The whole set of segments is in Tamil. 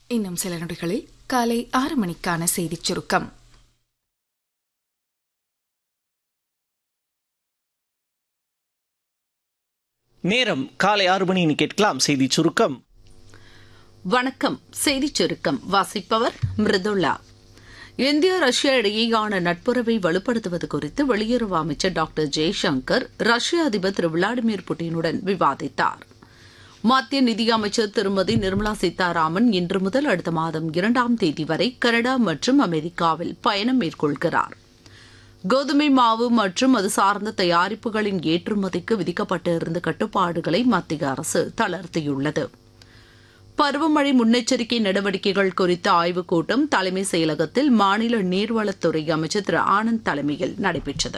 இன்னும் சில நொடிகளில் காலை ஆறு மணிக்கான செய்திச் சுருக்கம் நேரம் காலை ஆறு மணி கேட்கலாம் செய்தி சுருக்கம் வணக்கம் செய்திச் சுருக்கம் வாசிப்பவர் மிருதுளா இந்தியா ரஷ்யா இடையேயான நட்புறவை வலுப்படுத்துவது குறித்து வெளியுறவு அமைச்சர் டாக்டர் ஜெய்சங்கர் ரஷ்ய அதிபர் திரு விளாடிமிர் புட்டினுடன் விவாதித்தார் மத்திய நிதியமைச்சர் திருமதி நிர்மலா சீதாராமன் இன்று முதல் அடுத்த மாதம் இரண்டாம் தேதி வரை கனடா மற்றும் அமெரிக்காவில் பயணம் மேற்கொள்கிறார் கோதுமை மாவு மற்றும் அது சார்ந்த தயாரிப்புகளின் ஏற்றுமதிக்கு விதிக்கப்பட்டிருந்த கட்டுப்பாடுகளை மத்திய அரசு தளர்த்தியுள்ளது பருவமழை முன்னெச்சரிக்கை நடவடிக்கைகள் குறித்த ஆய்வுக் கூட்டம் தலைமை செயலகத்தில் மாநில நீர்வளத்துறை அமைச்சர் திரு ஆனந்த் தலைமையில் நடைபெற்றது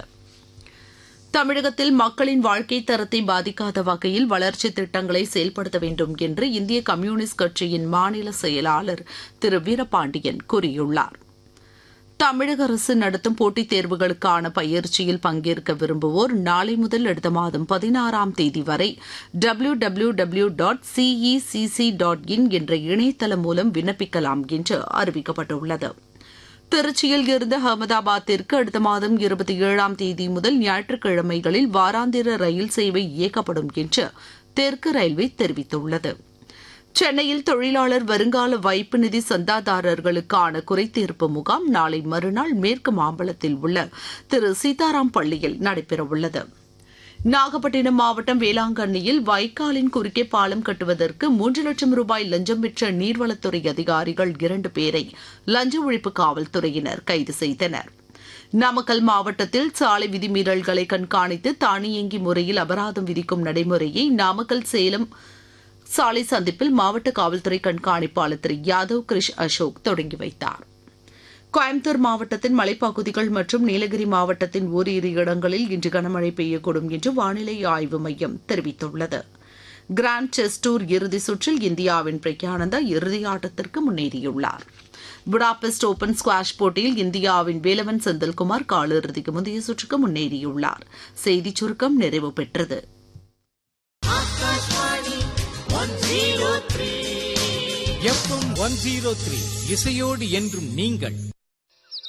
தமிழகத்தில் மக்களின் வாழ்க்கை தரத்தை பாதிக்காத வகையில் வளர்ச்சி திட்டங்களை செயல்படுத்த வேண்டும் என்று இந்திய கம்யூனிஸ்ட் கட்சியின் மாநில செயலாளர் திரு வீரபாண்டியன் கூறியுள்ளார் தமிழக அரசு நடத்தும் போட்டித் தேர்வுகளுக்கான பயிற்சியில் பங்கேற்க விரும்புவோர் நாளை முதல் அடுத்த மாதம் பதினாறாம் தேதி வரை W W W dot CECC dot in என்ற இணையதளம் மூலம் விண்ணப்பிக்கலாம் என்று அறிவிக்கப்பட்டுள்ளது திருச்சியில் இருந்து அகமதாபாத்திற்கு அடுத்த மாதம் இருபத்தி ஏழாம் தேதி முதல் ஞாயிற்றுக்கிழமைகளில் வாராந்திர ரயில் சேவை இயக்கப்படும் என்று தெற்கு ரயில்வே தெரிவித்துள்ளது சென்னையில் தொழிலாளர் வருங்கால வைப்பு நிதி சந்தாதாரர்களுக்கான குறைதீர்ப்பு முகாம் நாளை மறுநாள் மேற்கு மாம்பலத்தில் உள்ள திரு சீதாராம் பள்ளியில் நடைபெறவுள்ளது நாகப்பட்டினம் மாவட்டம் வேளாங்கண்ணியில் வைக்காலின் குறுக்கே பாலம் கட்டுவதற்கு மூன்று லட்சம் ரூபாய் லஞ்சம் பெற்ற நீர்வளத்துறை அதிகாரிகள் இரண்டு பேரை லஞ்ச ஒழிப்பு காவல்துறையினர் கைது செய்தனர் நாமக்கல் மாவட்டத்தில் சாலை விதிமீறல்களை கண்காணித்து தானியங்கி முறையில் அபராதம் விதிக்கும் நடைமுறையை நாமக்கல் சேலம் சாலை சந்திப்பில் மாவட்ட காவல்துறை கண்காணிப்பாளர் திரு யாதவ் கிரிஷ் அசோக் தொடங்கி வைத்தார் கோயம்புத்தூர் மாவட்டத்தின் மலைப்பகுதிகள் மற்றும் நீலகிரி மாவட்டத்தின் ஓரிரு இடங்களில் இன்று கனமழை பெய்யக்கூடும் என்று வானிலை ஆய்வு மையம் தெரிவித்துள்ளது கிராண்ட் செஸ் டூர் இறுதி சுற்றில் இந்தியாவின் பிரக்யானந்தா இறுதி ஆட்டத்திற்கு முன்னேறியுள்ளார் புடாபெஸ்ட் ஓபன் ஸ்குவாஷ் போட்டியில் இந்தியாவின் வேலவன் செந்தில்குமார் காலிறுதிக்கு முந்தைய சுற்றுக்கு முன்னேறியுள்ளார் செய்திச் சுருக்கம் நிறைவு பெற்றது எஃப்எம் ஒன் ஜீரோ த்ரீ இசையோடு என்றும் நீங்கள்